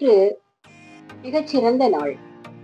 இன்று மிகச்சிறந்த நாள்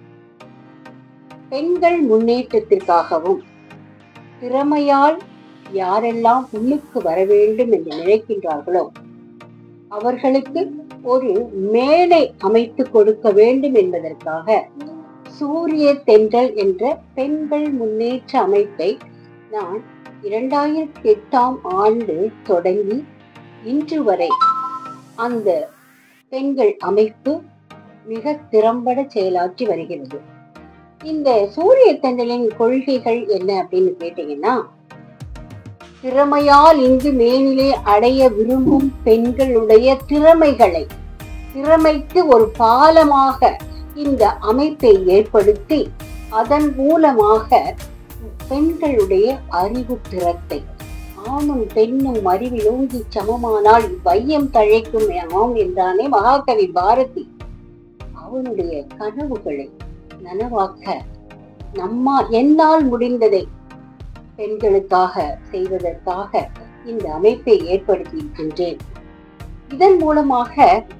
பெண்கள் முன்னேற்றத்திற்காகவும் திறமையால் யாரெல்லாம் முன்னுக்கு வர வேண்டும் என்று நினைக்கின்றார்களோ அவர்களுக்கு ஒரு மேடை அமைத்து கொடுக்க வேண்டும் என்பதற்காக சூரிய தென்றல் என்ற பெண்கள் முன்னேற்ற அமைப்பை நான் இரண்டாயிரத்தி எட்டாம் ஆண்டு தொடங்கி இன்று வரை அந்த பெண்கள் அமைப்பு மிக திறம்பட செயலாற்றி வருகிறது இந்த சூரிய தென்றலின் கொள்கைகள் என்ன அப்படின்னு கேட்டீங்கன்னா திறமையால் இங்கு மேனிலே அடைய விரும்பும் பெண்களுடைய திறமைகளை திறமைக்கு ஒரு பாலமாக இந்த அமைப்பை ஏற்படுத்தி அதன் மூலமாக பெண்களுடைய அறிவு திறத்தை ஆணும் பெண்ணும் அறிவில் ஓங்கி சமமானால் வையம் தழைக்கும் ஆம் என்றானே மகாகவி பாரதி அவனுடைய கனவுகளை நனவாக்க நம்மா என்னால் முடிந்ததை பெண்களுக்காக செய்வதற்காக இந்த அமைப்பை ஏற்படுத்தி இருக்கின்றேன் இதன் மூலமாக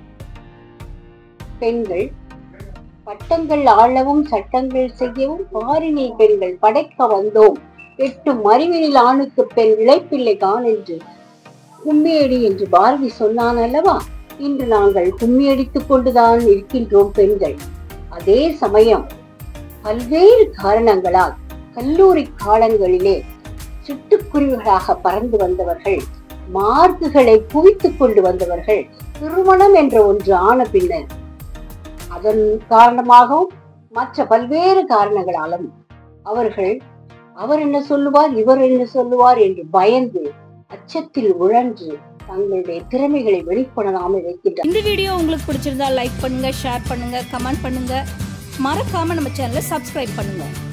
பெண்கள் பட்டங்கள் ஆளவும் சட்டங்கள் செய்யவும் பாரினில் பெண்கள் படைக்க வந்தோம் எட்டும் அறிவினில் ஆணுக்கு பெண் இழைப்பில்லை கான் என்று கும்மியடி என்று பாரதி சொன்னான் அல்லவா இன்று நாங்கள் கும்மியடித்துக் கொண்டுதான் இருக்கின்றோம் பெண்கள் அதே சமயம் பல்வேறு காரணங்களால் கல்லூரி காலங்களிலே சிட்டுக்குருவிகளாக பறந்து வந்தவர்கள் மார்க்குகளை குவித்துக் கொண்டு வந்தவர்கள் திருமணம் என்ற ஒன்று ஆன பின்னர் அதன் காரணமாகவும் மற்ற பல்வேறு காரணங்களாலும் அவர்கள் அவர் என்ன சொல்லுவார் இவர் என்ன சொல்லுவார் என்று பயந்து அச்சத்தில் உழன்று தங்களுடைய திறமைகளை வெளிப்படாமல் இருக்கின்றனர் இந்த வீடியோ உங்களுக்கு பிடிச்சிருந்தா லைக் பண்ணுங்க ஷேர் பண்ணுங்க கமெண்ட் பண்ணுங்க மறக்காம நம்ம சேனலை சப்ஸ்கிரைப் பண்ணுங்க